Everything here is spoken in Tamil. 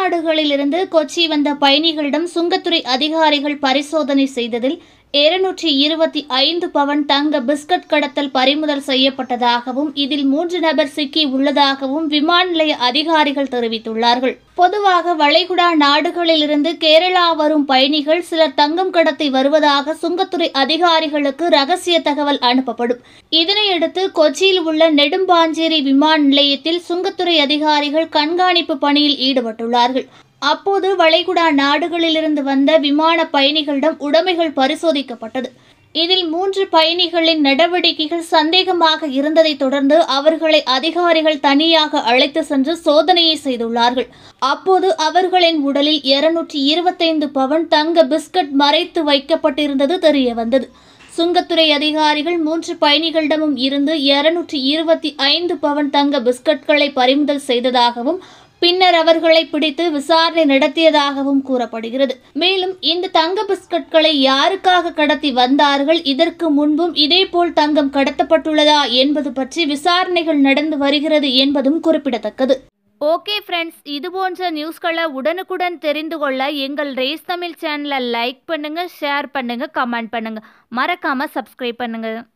வெளிநாடுகளிலிருந்து கொச்சி வந்த பயணிகளிடம் சுங்கத்துறை அதிகாரிகள் பரிசோதனை செய்ததில் இருநூற்றி இருபத்தி ஐந்து பவன் தங்க பிஸ்கட் கடத்தல் பறிமுதல் செய்யப்பட்டதாகவும் இதில் மூன்று நபர் சிக்கி உள்ளதாகவும் விமான நிலைய அதிகாரிகள் தெரிவித்துள்ளார்கள் பொதுவாக வளைகுடா நாடுகளிலிருந்து கேரளா வரும் பயணிகள் சிலர் தங்கம் கடத்தி வருவதாக சுங்கத்துறை அதிகாரிகளுக்கு ரகசிய தகவல் அனுப்பப்படும் இதனையடுத்து கொச்சியில் உள்ள நெடும்பாஞ்சேரி விமான நிலையத்தில் சுங்கத்துறை அதிகாரிகள் கண்காணிப்பு பணியில் ஈடுபட்டுள்ளார்கள் அப்போது வளைகுடா நாடுகளிலிருந்து வந்த விமான பயணிகளிடம் உடைமைகள் பரிசோதிக்கப்பட்டது இதில் மூன்று பயணிகளின் நடவடிக்கைகள் சந்தேகமாக இருந்ததைத் தொடர்ந்து அவர்களை அதிகாரிகள் தனியாக அழைத்து சென்று சோதனையை செய்துள்ளார்கள் அப்போது அவர்களின் உடலில் இருநூற்றி இருபத்தைந்து பவன் தங்க பிஸ்கட் மறைத்து வைக்கப்பட்டிருந்தது தெரிய வந்தது சுங்கத்துறை அதிகாரிகள் மூன்று பயணிகளிடமும் இருந்து இருநூற்றி இருபத்தி ஐந்து பவன் தங்க பிஸ்கட்களை பறிமுதல் செய்ததாகவும் பின்னர் அவர்களை பிடித்து விசாரணை நடத்தியதாகவும் கூறப்படுகிறது மேலும் இந்த தங்க பிஸ்கட்களை யாருக்காக கடத்தி வந்தார்கள் இதற்கு முன்பும் இதேபோல் தங்கம் கடத்தப்பட்டுள்ளதா என்பது பற்றி விசாரணைகள் நடந்து வருகிறது என்பதும் குறிப்பிடத்தக்கது ஓகே ஃப்ரெண்ட்ஸ் இது போன்ற நியூஸ்களை உடனுக்குடன் தெரிந்து கொள்ள எங்கள் ரேஸ் தமிழ் சேனலை லைக் பண்ணுங்க ஷேர் பண்ணுங்க கமெண்ட் பண்ணுங்க மறக்காம சப்ஸ்கிரைப் பண்ணுங்க